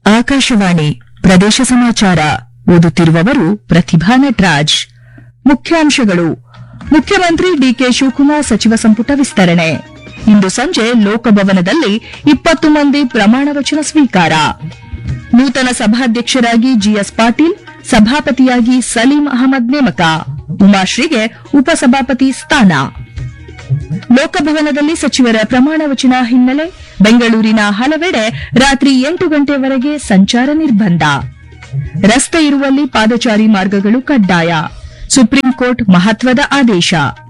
ಆಕಾಶವಾಣಿ ಪ್ರದೇಶ ಸಮಾಚಾರ ಓದುತ್ತಿರುವವರು ಪ್ರತಿಭಾ ನಟರಾಜ್ ಮುಖ್ಯಾಂಶಗಳು ಮುಖ್ಯಮಂತ್ರಿ ಡಿಕೆ ಶಿವಕುಮಾರ್ ಸಚಿವ ಸಂಪುಟ ವಿಸ್ತರಣೆ ಇಂದು ಸಂಜೆ ಲೋಕಭವನದಲ್ಲಿ ಇಪ್ಪತ್ತು ಮಂದಿ ಪ್ರಮಾಣ ವಚನ ಸ್ವೀಕಾರ ನೂತನ ಸಭಾಧ್ಯಕ್ಷರಾಗಿ ಜಿಎಸ್ ಪಾಟೀಲ್ ಸಭಾಪತಿಯಾಗಿ ಸಲೀಂ ಅಹಮದ್ ನೇಮಕ ಉಮಾಶ್ರೀಗೆ ಉಪಸಭಾಪತಿ ಸ್ಥಾನ ಲೋಕಭವನದಲ್ಲಿ ಸಚಿವರ ಪ್ರಮಾಣ ವಚನ ಹಿನ್ನೆಲೆ ಬೆಂಗಳೂರಿನ ಹಲವೆಡೆ ರಾತ್ರಿ ಎಂಟು ಗಂಟೆವರೆಗೆ ಸಂಚಾರ ನಿರ್ಬಂಧ ರಸ್ತೆ ಇರುವಲ್ಲಿ ಪಾದಚಾರಿ ಮಾರ್ಗಗಳು ಕಡ್ಡಾಯ ಸುಪ್ರೀಂ ಕೋರ್ಟ್ ಮಹತ್ವದ ಆದೇಶ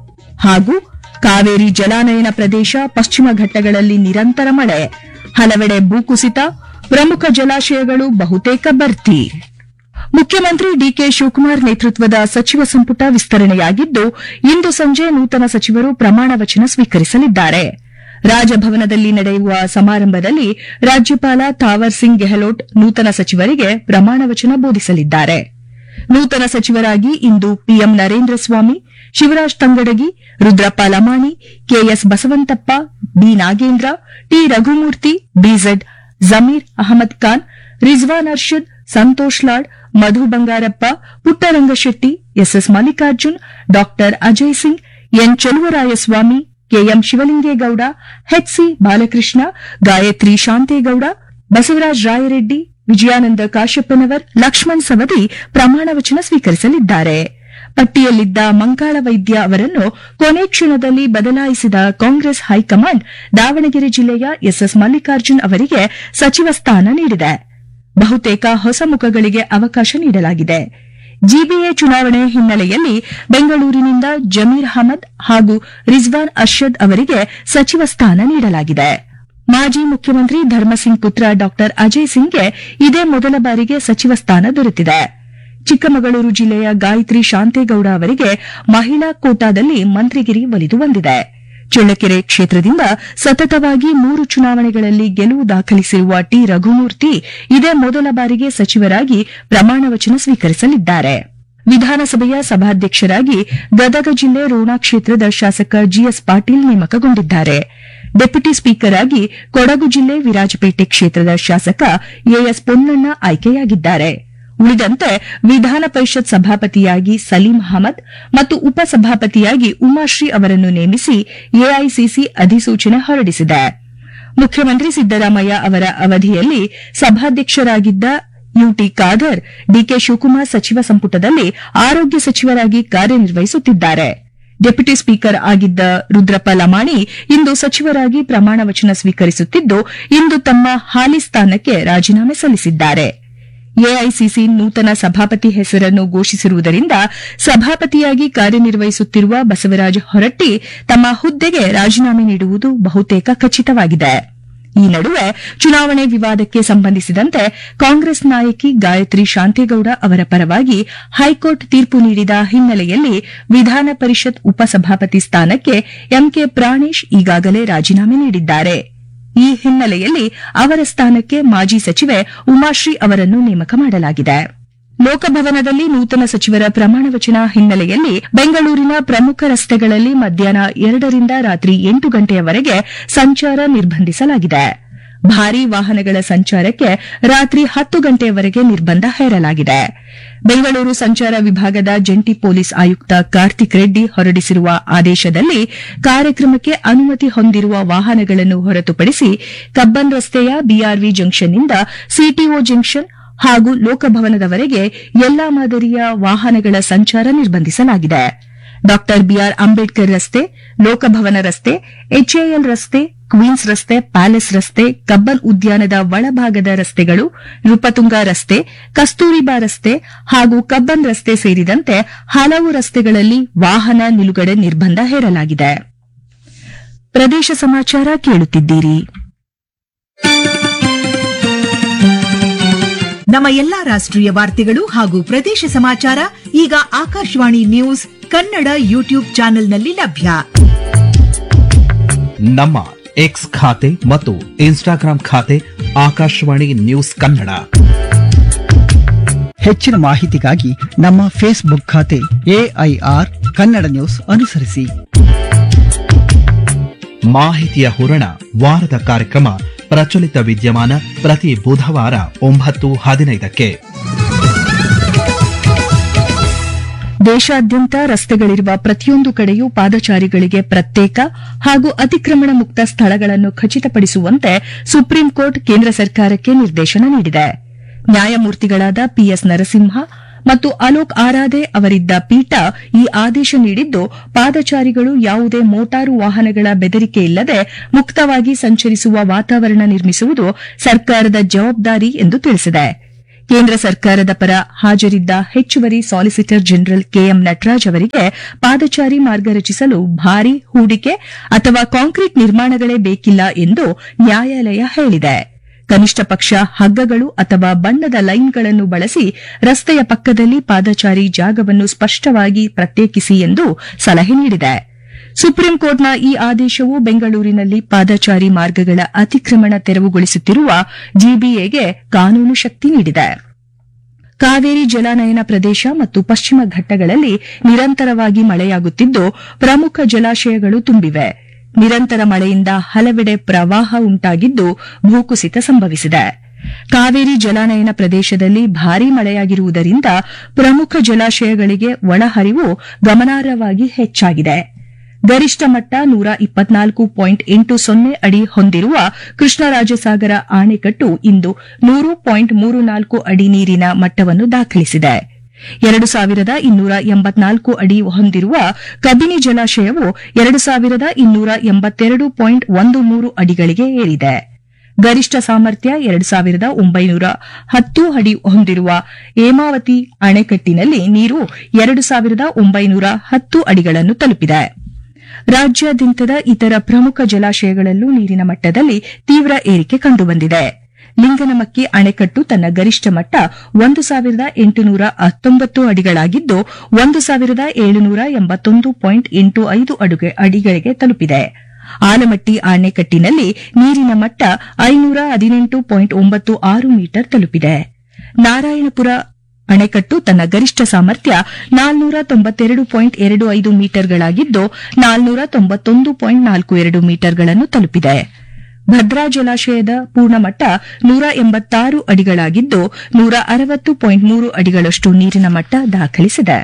ಹಾಗೂ ಕಾವೇರಿ ಜಲಾನಯನ ಪ್ರದೇಶ ಪಶ್ಚಿಮ ಘಟ್ಟಗಳಲ್ಲಿ ನಿರಂತರ ಮಳೆ ಹಲವೆಡೆ ಭೂಕುಸಿತ ಪ್ರಮುಖ ಜಲಾಶಯಗಳು ಬಹುತೇಕ ಭರ್ತಿ ಮುಖ್ಯಮಂತ್ರಿ ಡಿಕೆ ಶಿವಕುಮಾರ್ ನೇತೃತ್ವದ ಸಚಿವ ಸಂಪುಟ ವಿಸ್ತರಣೆಯಾಗಿದ್ದು ಇಂದು ಸಂಜೆ ನೂತನ ಸಚಿವರು ಪ್ರಮಾಣ ವಚನ ಸ್ವೀಕರಿಸಲಿದ್ದಾರೆ ರಾಜಭವನದಲ್ಲಿ ನಡೆಯುವ ಸಮಾರಂಭದಲ್ಲಿ ರಾಜ್ಯಪಾಲ ಥಾವರ್ ಸಿಂಗ್ ಗೆಹ್ಲೋಟ್ ನೂತನ ಸಚಿವರಿಗೆ ಪ್ರಮಾಣ ವಚನ ಬೋಧಿಸಲಿದ್ದಾರೆ ನೂತನ ಸಚಿವರಾಗಿ ಇಂದು P M Narendra Swamy Shivaraj Tangadagi Rudrappa Lamani K S Basavanthappa B Nagendra T Raghumurthy B Z Zameer Ahmed Khan Rizwan Arshad Santosh Lad Madhu Bangarappa Puttarangashetty S S Mallikarjun doctor Ajay Singh N Cheluvarayaswamy K M Shivalingegowda H C Balakrishna Gayathri Shantegowda Basavaraja Rayareddy Vijayananda Kashappanavar Laxman Savadi ಪ್ರಮಾಣ ವಚನ ಸ್ವೀಕರಿಸಲಿದ್ದಾರೆ ಪಟ್ಟಿಯಲ್ಲಿದ್ದ ಮಂಕಾಳ ವೈದ್ಯ ಅವರನ್ನು ಕೊನೆ ಕ್ಷಣದಲ್ಲಿ ಬದಲಾಯಿಸಿದ ಕಾಂಗ್ರೆಸ್ ಹೈಕಮಾಂಡ್ ದಾವಣಗೆರೆ ಜಿಲ್ಲೆಯ ಎಸ್ಎಸ್ ಮಲ್ಲಿಕಾರ್ಜುನ್ ಅವರಿಗೆ ಸಚಿವ ಸ್ಥಾನ ನೀಡಿದೆ ಬಹುತೇಕ ಹೊಸ ಮುಖಗಳಿಗೆ ಅವಕಾಶ ನೀಡಲಾಗಿದೆ ಜಿಬಿಎ ಚುನಾವಣೆ ಹಿನ್ನೆಲೆಯಲ್ಲಿ ಬೆಂಗಳೂರಿನಿಂದ ಜಮೀರ್ ಅಹಮದ್ ಹಾಗೂ ರಿಜ್ವಾನ್ ಅರ್ಷದ್ ಅವರಿಗೆ ಸಚಿವ ಸ್ಥಾನ ನೀಡಲಾಗಿದೆ ಮಾಜಿ ಮುಖ್ಯಮಂತ್ರಿ ಧರ್ಮಸಿಂಗ್ ಪುತ್ರ ಡಾ ಅಜಯ್ ಸಿಂಗ್ಗೆ ಇದೇ ಮೊದಲ ಬಾರಿಗೆ ಸಚಿವ ಸ್ಥಾನ ದೊರೆತಿದೆ ಚಿಕ್ಕಮಗಳೂರು ಜಿಲ್ಲೆಯ ಗಾಯತ್ರಿ ಶಾಂತೇಗೌಡ ಅವರಿಗೆ ಮಹಿಳಾ ಕೋಟಾದಲ್ಲಿ ಮಂತ್ರಿಗಿರಿ ಒಲಿದು ಬಂದಿದೆ ಚಳ್ಳಕೆರೆ ಕ್ಷೇತ್ರದಿಂದ ಸತತವಾಗಿ ಮೂರು ಚುನಾವಣೆಗಳಲ್ಲಿ ಗೆಲುವು ದಾಖಲಿಸಿರುವ ಟಿ ರಘುಮೂರ್ತಿ ಇದೇ ಮೊದಲ ಬಾರಿಗೆ ಸಚಿವರಾಗಿ ಪ್ರಮಾಣ ವಚನ ಸ್ವೀಕರಿಸಲಿದ್ದಾರೆ ವಿಧಾನಸಭೆಯ ಸಭಾಧ್ಯಕ್ಷರಾಗಿ ಗದಗ ಜಿಲ್ಲೆ ರೋಣ ಕ್ಷೇತ್ರದ ಶಾಸಕ ಜಿಎಸ್ ಪಾಟೀಲ್ ನೇಮಕಗೊಂಡಿದ್ದಾರೆ ಡೆಪ್ಯೂಟಿ ಸ್ಪೀಕರ್ ಆಗಿ ಕೊಡಗು ಜಿಲ್ಲೆ ವಿರಾಜಪೇಟೆ ಕ್ಷೇತ್ರದ ಶಾಸಕ ಎಎಸ್ ಪೊನ್ನಣ್ಣ ಆಯ್ಕೆಯಾಗಿದ್ದಾರೆ ಉಳಿದಂತೆ ವಿಧಾನ ಪರಿಷತ್ ಸಭಾಪತಿಯಾಗಿ ಸಲೀಂ ಅಹಮದ್ ಮತ್ತು ಉಪಸಭಾಪತಿಯಾಗಿ ಉಮಾಶ್ರೀ ಅವರನ್ನು ನೇಮಿಸಿ ಎಐಸಿಸಿ ಅಧಿಸೂಚನೆ ಹೊರಡಿಸಿದೆ ಮುಖ್ಯಮಂತ್ರಿ ಸಿದ್ದರಾಮಯ್ಯ ಅವರ ಅವಧಿಯಲ್ಲಿ ಸಭಾಧ್ಯಕ್ಷರಾಗಿದ್ದ ಯುಟಿ ಖಾದರ್ ಡಿಕೆ ಶಿವಕುಮಾರ್ ಸಚಿವ ಸಂಪುಟದಲ್ಲಿ ಆರೋಗ್ಯ ಸಚಿವರಾಗಿ ಕಾರ್ಯನಿರ್ವಹಿಸುತ್ತಿದ್ದಾರೆ ಡೆಪ್ಯೂಟಿ ಸ್ಪೀಕರ್ ಆಗಿದ್ದ ರುದ್ರಪ್ಪ ಲಮಾಣಿ ಇಂದು ಸಚಿವರಾಗಿ ಪ್ರಮಾಣ ವಚನ ಸ್ವೀಕರಿಸುತ್ತಿದ್ದು ಇಂದು ತಮ್ಮ ಹಾಲಿ ಸ್ಥಾನಕ್ಕೆ ರಾಜೀನಾಮೆ ಸಲ್ಲಿಸಿದ್ದಾರೆ ಎಐಸಿಸಿ ನೂತನ ಸಭಾಪತಿ ಹೆಸರನ್ನು ಘೋಷಿಸಿರುವುದರಿಂದ ಸಭಾಪತಿಯಾಗಿ ಕಾರ್ಯನಿರ್ವಹಿಸುತ್ತಿರುವ ಬಸವರಾಜ ಹೊರಟ್ಟಿ ತಮ್ಮ ಹುದ್ದೆಗೆ ರಾಜೀನಾಮೆ ನೀಡುವುದು ಬಹುತೇಕ ಖಚಿತವಾಗಿದೆ ಈ ನಡುವೆ ಚುನಾವಣೆ ವಿವಾದಕ್ಕೆ ಸಂಬಂಧಿಸಿದಂತೆ ಕಾಂಗ್ರೆಸ್ ನಾಯಕಿ ಗಾಯತ್ರಿ ಶಾಂತೇಗೌಡ ಅವರ ಪರವಾಗಿ ಹೈಕೋರ್ಟ್ ತೀರ್ಪು ನೀಡಿದ ಹಿನ್ನೆಲೆಯಲ್ಲಿ ವಿಧಾನ ಪರಿಷತ್ ಉಪಸಭಾಪತಿ ಸ್ಥಾನಕ್ಕೆ ಎಂಕೆ ಪ್ರಾಣೇಶ್ ಈಗಾಗಲೇ ರಾಜೀನಾಮೆ ನೀಡಿದ್ದಾರೆ ಈ ಹಿನ್ನೆಲೆಯಲ್ಲಿ ಅವರ ಸ್ಥಾನಕ್ಕೆ ಮಾಜಿ ಸಚಿವೆ ಉಮಾಶ್ರೀ ಅವರನ್ನು ನೇಮಕ ಮಾಡಲಾಗಿದೆ ಲೋಕಭವನದಲ್ಲಿ ನೂತನ ಸಚಿವರ ಪ್ರಮಾಣ ವಚನ ಹಿನ್ನೆಲೆಯಲ್ಲಿ ಬೆಂಗಳೂರಿನ ಪ್ರಮುಖ ರಸ್ತೆಗಳಲ್ಲಿ ಮಧ್ಯಾಹ್ನ ಎರಡರಿಂದ ರಾತ್ರಿ ಎಂಟು ಗಂಟೆಯವರೆಗೆ ಸಂಚಾರ ನಿರ್ಬಂಧಿಸಲಾಗಿದೆ ಭಾರೀ ವಾಹನಗಳ ಸಂಚಾರಕ್ಕೆ ರಾತ್ರಿ ಹತ್ತು ಗಂಟೆಯವರೆಗೆ ನಿರ್ಬಂಧ ಹೇರಲಾಗಿದೆ ಬೆಂಗಳೂರು ಸಂಚಾರ ವಿಭಾಗದ ಜಂಟಿ ಪೊಲೀಸ್ ಆಯುಕ್ತ ಕಾರ್ತಿಕ್ ರೆಡ್ಡಿ ಹೊರಡಿಸಿರುವ ಆದೇಶದಲ್ಲಿ ಕಾರ್ಯಕ್ರಮಕ್ಕೆ ಅನುಮತಿ ಹೊಂದಿರುವ ವಾಹನಗಳನ್ನು ಹೊರತುಪಡಿಸಿ ಕಬ್ಬನ್ ರಸ್ತೆಯ ಬಿಆರ್ವಿ ಜಂಕ್ಷನ್ನಿಂದ ಸಿಟಿಒ ಜಂಕ್ಷನ್ ಹಾಗೂ ಲೋಕಭವನದವರೆಗೆ ಎಲ್ಲಾ ಮಾದರಿಯ ವಾಹನಗಳ ಸಂಚಾರ ನಿರ್ಬಂಧಿಸಲಾಗಿದೆ ಡಾ ಬಿಆರ್ ಅಂಬೇಡ್ಕರ್ ರಸ್ತೆ ಲೋಕಭವನ ರಸ್ತೆ ಎಚ್ಎಎಲ್ ರಸ್ತೆ ಕ್ವೀನ್ಸ್ ರಸ್ತೆ ಪ್ಯಾಲೇಸ್ ರಸ್ತೆ ಕಬ್ಬನ್ ಉದ್ಯಾನದ ಒಳಭಾಗದ ರಸ್ತೆಗಳು ನೃಪತುಂಗ ರಸ್ತೆ ಕಸ್ತೂರಿಬಾ ರಸ್ತೆ ಹಾಗೂ ಕಬ್ಬನ್ ರಸ್ತೆ ಸೇರಿದಂತೆ ಹಲವು ರಸ್ತೆಗಳಲ್ಲಿ ವಾಹನ ನಿಲುಗಡೆ ನಿರ್ಬಂಧ ಹೇರಲಾಗಿದೆ ಪ್ರದೇಶ ಸಮಾಚಾರ ಕೇಳುತ್ತಿದ್ದೀರಿ ನಮ್ಮ ಎಲ್ಲಾ ರಾಷ್ಟ್ರೀಯ ವಾರ್ತೆಗಳು ಹಾಗೂ ಪ್ರದೇಶ ಸಮಾಚಾರ ಈಗ ಆಕಾಶವಾಣಿ ನ್ಯೂಸ್ ಕನ್ನಡ ಯೂಟ್ಯೂಬ್ ಚಾನೆಲ್ನಲ್ಲಿ ಲಭ್ಯ ನಮ್ಮ ಎಕ್ಸ್ ಖಾತೆ ಮತ್ತು ಇನ್ಸ್ಟಾಗ್ರಾಂ ಖಾತೆ ಆಕಾಶವಾಣಿ ನ್ಯೂಸ್ ಕನ್ನಡ ಹೆಚ್ಚಿನ ಮಾಹಿತಿಗಾಗಿ ನಮ್ಮ ಫೇಸ್ಬುಕ್ ಖಾತೆ ಎಐಆರ್ ಕನ್ನಡ ನ್ಯೂಸ್ ಅನುಸರಿಸಿ ಮಾಹಿತಿಯ ಹೂರಣ ವಾರದ ಕಾರ್ಯಕ್ರಮ ಪ್ರಚಲಿತ ವಿದ್ಯಮಾನ ಪ್ರತಿ ಬುಧವಾರ ಒಂಬತ್ತು ಹದಿನೈದಕ್ಕೆ ದೇಶಾದ್ಯಂತ ರಸ್ತೆಗಳಿರುವ ಪ್ರತಿಯೊಂದು ಕಡೆಯೂ ಪಾದಚಾರಿಗಳಿಗೆ ಪ್ರತ್ಯೇಕ ಹಾಗೂ ಅತಿಕ್ರಮಣ ಮುಕ್ತ ಸ್ಥಳಗಳನ್ನು ಖಚಿತಪಡಿಸುವಂತೆ ಸುಪ್ರೀಂ ಕೋರ್ಟ್ ಕೇಂದ್ರ ಸರ್ಕಾರಕ್ಕೆ ನಿರ್ದೇಶನ ನೀಡಿದೆ ನ್ಯಾಯಮೂರ್ತಿಗಳಾದ ಪಿಎಸ್ ನರಸಿಂಹ ಮತ್ತು ಅಲೋಕ್ ಆರಾಧೆ ಅವರಿದ್ದ ಪೀಠ ಈ ಆದೇಶ ನೀಡಿದ್ದು ಪಾದಚಾರಿಗಳು ಯಾವುದೇ ಮೋಟಾರು ವಾಹನಗಳ ಬೆದರಿಕೆ ಇಲ್ಲದೆ ಮುಕ್ತವಾಗಿ ಸಂಚರಿಸುವ ವಾತಾವರಣ ನಿರ್ಮಿಸುವುದು ಸರ್ಕಾರದ ಜವಾಬ್ದಾರಿ ಎಂದು ತಿಳಿಸಿದೆ ಕೇಂದ್ರ ಸರ್ಕಾರದ ಪರ ಹಾಜರಿದ್ದ ಹೆಚ್ಚುವರಿ ಸಾಲಿಸಿಟರ್ ಜನರಲ್ ಕೆಎಂ ನಟರಾಜ್ ಅವರಿಗೆ ಪಾದಚಾರಿ ಮಾರ್ಗ ರಚಿಸಲು ಭಾರಿ ಹೂಡಿಕೆ ಅಥವಾ ಕಾಂಕ್ರೀಟ್ ನಿರ್ಮಾಣಗಳೇ ಬೇಕಿಲ್ಲ ಎಂದು ನ್ಯಾಯಾಲಯ ಹೇಳಿದೆ ಕನಿಷ್ಠ ಪಕ್ಷ ಹಗ್ಗಗಳು ಅಥವಾ ಬಣ್ಣದ ಲೈನ್ಗಳನ್ನು ಬಳಸಿ ರಸ್ತೆಯ ಪಕ್ಕದಲ್ಲಿ ಪಾದಚಾರಿ ಜಾಗವನ್ನು ಸ್ಪಷ್ಟವಾಗಿ ಪ್ರತ್ಯೇಕಿಸಿ ಎಂದು ಸಲಹೆ ನೀಡಿದೆ ಸುಪ್ರೀಂ ಕೋರ್ಟ್ನ ಈ ಆದೇಶವು ಬೆಂಗಳೂರಿನಲ್ಲಿ ಪಾದಚಾರಿ ಮಾರ್ಗಗಳ ಅತಿಕ್ರಮಣ ತೆರವುಗೊಳಿಸುತ್ತಿರುವ ಜಿಬಿಎಗೆ ಕಾನೂನು ಶಕ್ತಿ ನೀಡಿದೆ ಕಾವೇರಿ ಜಲಾನಯನ ಪ್ರದೇಶ ಮತ್ತು ಪಶ್ಚಿಮ ಘಟ್ಟಗಳಲ್ಲಿ ನಿರಂತರವಾಗಿ ಮಳೆಯಾಗುತ್ತಿದ್ದು ಪ್ರಮುಖ ಜಲಾಶಯಗಳು ತುಂಬಿವೆ ನಿರಂತರ ಮಳೆಯಿಂದ ಹಲವೆಡೆ ಪ್ರವಾಹ ಉಂಟಾಗಿದ್ದು ಭೂಕುಸಿತ ಸಂಭವಿಸಿದೆ ಕಾವೇರಿ ಜಲಾನಯನ ಪ್ರದೇಶದಲ್ಲಿ ಭಾರೀ ಮಳೆಯಾಗಿರುವುದರಿಂದ ಪ್ರಮುಖ ಜಲಾಶಯಗಳಿಗೆ ಒಳಹರಿವು ಗಮನಾರ್ಹವಾಗಿ ಹೆಚ್ಚಾಗಿದೆ ಗರಿಷ್ಠ ಮಟ್ಟ ನೂರ ಇಪ್ಪತ್ನಾಲ್ಕು ಪಾಯಿಂಟ್ ಎಂಟು ಸೊನ್ನೆ ಅಡಿ ಹೊಂದಿರುವ ಕೃಷ್ಣರಾಜಸಾಗರ ಆಣೆಕಟ್ಟು ಇಂದು ನೂರು ಪಾಯಿಂಟ್ ಮೂರು ನಾಲ್ಕು ಅಡಿ ನೀರಿನ ಮಟ್ಟವನ್ನು ದಾಖಲಿಸಿದೆ ಎರಡು ಸಾವಿರದ ಇನ್ನೂರ ಎಂಬತ್ನಾಲ್ಕು ಅಡಿ ಹೊಂದಿರುವ ಕಬಿನಿ ಜಲಾಶಯವು ಎರಡು ಸಾವಿರದ ಇನ್ನೂರ ಎಂಬತ್ತೆರಡು ಪಾಯಿಂಟ್ ಒಂದು ಮೂರು ಅಡಿಗಳಿಗೆ ಏರಿದೆ ಗರಿಷ್ಠ ಸಾಮರ್ಥ್ಯ ಎರಡು ಸಾವಿರದ ಒಂಬೈನೂರ ಹತ್ತು ಅಡಿ ಹೊಂದಿರುವ ಹೇಮಾವತಿ ಅಣೆಕಟ್ಟಿನಲ್ಲಿ ನೀರು ಎರಡು ಸಾವಿರದ ಒಂಬೈನೂರ ಹತ್ತು ಅಡಿಗಳನ್ನು ತಲುಪಿದೆ ರಾಜ್ಯಾದ್ಯಂತದ ಇತರ ಪ್ರಮುಖ ಜಲಾಶಯಗಳಲ್ಲೂ ನೀರಿನ ಮಟ್ಟದಲ್ಲಿ ತೀವ್ರ ಏರಿಕೆ ಕಂಡುಬಂದಿದೆ ಲಿಂಗನಮಕ್ಕಿ ಅಣೆಕಟ್ಟು ತನ್ನ ಗರಿಷ್ಠ ಮಟ್ಟ ಒಂದು ಸಾವಿರದ ಎಂಟುನೂರ ಹತ್ತೊಂಬತ್ತು ಅಡಿಗಳಾಗಿದ್ದು ಒಂದು ಸಾವಿರದ ಏಳುನೂರ ಎಂಬತ್ತೊಂದು ಪಾಯಿಂಟ್ ಎಂಟು ಐದು ಅಡುಗೆ ಅಡಿಗಳಿಗೆ ತಲುಪಿದೆ ಆಲಮಟ್ಟಿ ಅಣೆಕಟ್ಟಿನಲ್ಲಿ ನೀರಿನ ಮಟ್ಟ ಐನೂರ ಹದಿನೆಂಟು ಪಾಯಿಂಟ್ ಒಂಬತ್ತು ಆರು ಮೀಟರ್ ತಲುಪಿದೆ ನಾರಾಯಣಪುರ ಅಣೆಕಟ್ಟು ತನ್ನ ಗರಿಷ್ಠ ಸಾಮರ್ಥ್ಯ ನಾಲ್ನೂರ ತೊಂಬತ್ತೆರಡು ಪಾಯಿಂಟ್ ಎರಡು ಐದು ಮೀಟರ್ಗಳಾಗಿದ್ದು ನಾಲ್ನೂರ ತೊಂಬತ್ತೊಂದು ಪಾಯಿಂಟ್ ನಾಲ್ಕು ಎರಡು ಮೀಟರ್ಗಳನ್ನು ತಲುಪಿದೆ ಭದ್ರಾ ಜಲಾಶಯದ ಪೂರ್ಣಮಟ್ಟ ನೂರ ಎಂಬತ್ತಾರು ಅಡಿಗಳಾಗಿದ್ದು ನೂರ ಅರವತ್ತು ಪಾಯಿಂಟ್ ಮೂರು ಅಡಿಗಳಷ್ಟು ನೀರಿನ ಮಟ್ಟ ದಾಖಲಿಸಿದೆ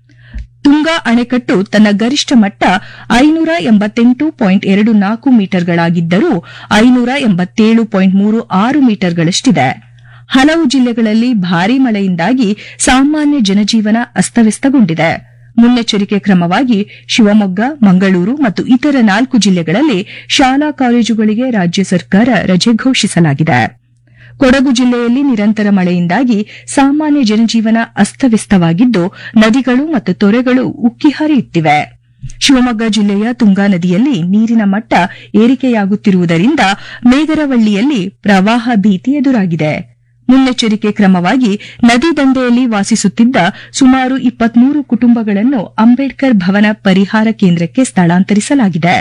ತುಂಗಾ ಅಣೆಕಟ್ಟು ತನ್ನ ಗರಿಷ್ಠ ಮಟ್ಟ ಐನೂರ ಎಂಬತ್ತೆಂಟು ಪಾಯಿಂಟ್ ಎರಡು ನಾಲ್ಕು ಮೀಟರ್ಗಳಾಗಿದ್ದರೂ ಐನೂರ ಎಂಬತ್ತೇಳು ಪಾಯಿಂಟ್ ಮೂರು ಆರು ಮೀಟರ್ಗಳಷ್ಟಿದೆ ಹಲವು ಜಿಲ್ಲೆಗಳಲ್ಲಿ ಭಾರೀ ಮಳೆಯಿಂದಾಗಿ ಸಾಮಾನ್ಯ ಜನಜೀವನ ಅಸ್ತವ್ಯಸ್ತಗೊಂಡಿದೆ ಮುನ್ನೆಚ್ಚರಿಕೆ ಕ್ರಮವಾಗಿ ಶಿವಮೊಗ್ಗ ಮಂಗಳೂರು ಮತ್ತು ಇತರ ನಾಲ್ಕು ಜಿಲ್ಲೆಗಳಲ್ಲಿ ಶಾಲಾ ಕಾಲೇಜುಗಳಿಗೆ ರಾಜ್ಯ ಸರ್ಕಾರ ರಜೆ ಘೋಷಿಸಲಾಗಿದೆ ಕೊಡಗು ಜಿಲ್ಲೆಯಲ್ಲಿ ನಿರಂತರ ಮಳೆಯಿಂದಾಗಿ ಸಾಮಾನ್ಯ ಜನಜೀವನ ಅಸ್ತವ್ಯಸ್ತವಾಗಿದ್ದು ನದಿಗಳು ಮತ್ತು ತೊರೆಗಳು ಉಕ್ಕಿ ಹರಿಯುತ್ತಿವೆ ಶಿವಮೊಗ್ಗ ಜಿಲ್ಲೆಯ ತುಂಗಾ ನದಿಯಲ್ಲಿ ನೀರಿನ ಮಟ್ಟ ಏರಿಕೆಯಾಗುತ್ತಿರುವುದರಿಂದ ಮೇಗರವಳ್ಳಿಯಲ್ಲಿ ಪ್ರವಾಹ ಭೀತಿ ಎದುರಾಗಿದೆ ಮುನ್ನೆಚ್ಚರಿಕೆ ಕ್ರಮವಾಗಿ ನದಿ ದಂಡೆಯಲ್ಲಿ ವಾಸಿಸುತ್ತಿದ್ದ ಸುಮಾರು ಇಪ್ಪತ್ಮೂರು ಕುಟುಂಬಗಳನ್ನು ಅಂಬೇಡ್ಕರ್ ಭವನ ಪರಿಹಾರ ಕೇಂದ್ರಕ್ಕೆ ಸ್ಥಳಾಂತರಿಸಲಾಗಿದೆ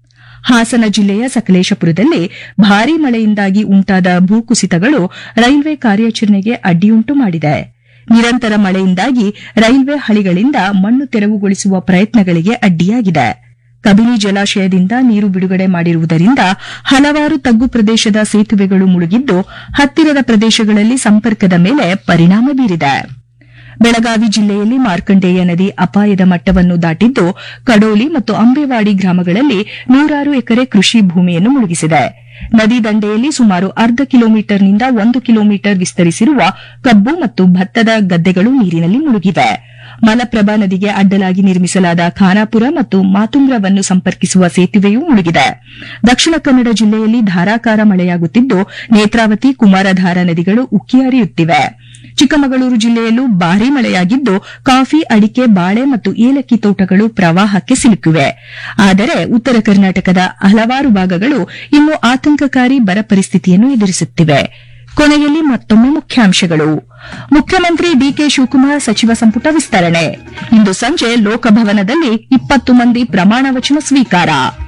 ಹಾಸನ ಜಿಲ್ಲೆಯ ಸಕಲೇಶಪುರದಲ್ಲಿ ಭಾರೀ ಮಳೆಯಿಂದಾಗಿ ಉಂಟಾದ ಭೂಕುಸಿತಗಳು ರೈಲ್ವೆ ಕಾರ್ಯಾಚರಣೆಗೆ ಅಡ್ಡಿಯುಂಟು ಮಾಡಿದೆ ನಿರಂತರ ಮಳೆಯಿಂದಾಗಿ ರೈಲ್ವೆ ಹಳಿಗಳಿಂದ ಮಣ್ಣು ತೆರವುಗೊಳಿಸುವ ಪ್ರಯತ್ನಗಳಿಗೆ ಅಡ್ಡಿಯಾಗಿದೆ ಕಬಿನಿ ಜಲಾಶಯದಿಂದ ನೀರು ಬಿಡುಗಡೆ ಮಾಡಿರುವುದರಿಂದ ಹಲವಾರು ತಗ್ಗು ಪ್ರದೇಶದ ಸೇತುವೆಗಳು ಮುಳುಗಿದ್ದು ಹತ್ತಿರದ ಪ್ರದೇಶಗಳಲ್ಲಿ ಸಂಪರ್ಕದ ಮೇಲೆ ಪರಿಣಾಮ ಬೀರಿದೆ ಬೆಳಗಾವಿ ಜಿಲ್ಲೆಯಲ್ಲಿ ಮಾರ್ಕಂಡೇಯ ನದಿ ಅಪಾಯದ ಮಟ್ಟವನ್ನು ದಾಟಿದ್ದು ಕಡೋಲಿ ಮತ್ತು ಅಂಬೇವಾಡಿ ಗ್ರಾಮಗಳಲ್ಲಿ ನೂರಾರು ಎಕರೆ ಕೃಷಿ ಭೂಮಿಯನ್ನು ಮುಳುಗಿಸಿದೆ ನದಿ ದಂಡೆಯಲ್ಲಿ ಸುಮಾರು ಅರ್ಧ ಕಿಲೋಮೀಟರ್ನಿಂದ ಒಂದು ಕಿಲೋಮೀಟರ್ ವಿಸ್ತರಿಸಿರುವ ಕಬ್ಬು ಮತ್ತು ಭತ್ತದ ಗದ್ದೆಗಳು ನೀರಿನಲ್ಲಿ ಮುಳುಗಿವೆ ಮಲಪ್ರಭಾ ನದಿಗೆ ಅಡ್ಡಲಾಗಿ ನಿರ್ಮಿಸಲಾದ ಖಾನಾಪುರ ಮತ್ತು ಮಾತುಂಗ್ರವನ್ನು ಸಂಪರ್ಕಿಸುವ ಸೇತುವೆಯೂ ಮುಳುಗಿದೆ ದಕ್ಷಿಣ ಕನ್ನಡ ಜಿಲ್ಲೆಯಲ್ಲಿ ಧಾರಾಕಾರ ಮಳೆಯಾಗುತ್ತಿದ್ದು ನೇತ್ರಾವತಿ ಕುಮಾರಧಾರ ನದಿಗಳು ಉಕ್ಕಿ ಹರಿಯುತ್ತಿವೆ ಚಿಕ್ಕಮಗಳೂರು ಜಿಲ್ಲೆಯಲ್ಲೂ ಭಾರೀ ಮಳೆಯಾಗಿದ್ದು ಕಾಫಿ ಅಡಿಕೆ ಬಾಳೆ ಮತ್ತು ಏಲಕ್ಕಿ ತೋಟಗಳು ಪ್ರವಾಹಕ್ಕೆ ಸಿಲುಕಿವೆ ಆದರೆ ಉತ್ತರ ಕರ್ನಾಟಕದ ಹಲವಾರು ಭಾಗಗಳು ಇನ್ನೂ ಆತಂಕಕಾರಿ ಬರ ಪರಿಸ್ಥಿತಿಯನ್ನು ಎದುರಿಸುತ್ತಿವೆ ಕೊನೆಯಲ್ಲಿ ಮತ್ತೊಮ್ಮೆ ಮುಖ್ಯಾಂಶಗಳು ಮುಖ್ಯಮಂತ್ರಿ ಡಿಕೆ ಶಿವಕುಮಾರ್ ಸಚಿವ ಸಂಪುಟ ವಿಸ್ತರಣೆ ಇಂದು ಸಂಜೆ ಲೋಕಭವನದಲ್ಲಿ ಇಪ್ಪತ್ತು ಮಂದಿ ಪ್ರಮಾಣ ವಚನ ಸ್ವೀಕಾರ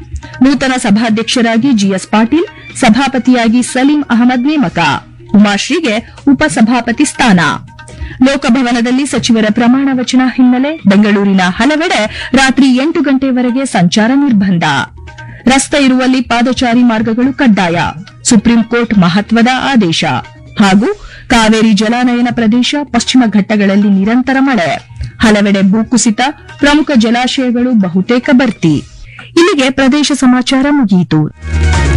ನೂತನ ಸಭಾಧ್ಯಕ್ಷರಾಗಿ ಜಿಎಸ್ ಪಾಟೀಲ್ ಸಭಾಪತಿಯಾಗಿ ಸಲೀಂ ಅಹಮದ್ ನೇಮಕ ಉಮಾಶ್ರೀಗೆ ಉಪಸಭಾಪತಿ ಸ್ಥಾನ ಲೋಕಭವನದಲ್ಲಿ ಸಚಿವರ ಪ್ರಮಾಣ ವಚನ ಹಿನ್ನೆಲೆ ಬೆಂಗಳೂರಿನ ಹಲವೆಡೆ ರಾತ್ರಿ ಎಂಟು ಗಂಟೆವರೆಗೆ ಸಂಚಾರ ನಿರ್ಬಂಧ ರಸ್ತೆ ಇರುವಲ್ಲಿ ಪಾದಚಾರಿ ಮಾರ್ಗಗಳು ಕಡ್ಡಾಯ ಸುಪ್ರೀಂ ಕೋರ್ಟ್ ಮಹತ್ವದ ಆದೇಶ ಹಾಗೂ ಕಾವೇರಿ ಜಲಾನಯನ ಪ್ರದೇಶ ಪಶ್ಚಿಮ ಘಟ್ಟಗಳಲ್ಲಿ ನಿರಂತರ ಮಳೆ ಹಲವೆಡೆ ಭೂಕುಸಿತ ಪ್ರಮುಖ ಜಲಾಶಯಗಳು ಬಹುತೇಕ ಭರ್ತಿ ಇಲ್ಲಿಗೆ ಪ್ರದೇಶ ಸಮಾಚಾರ ಮುಗಿಯಿತು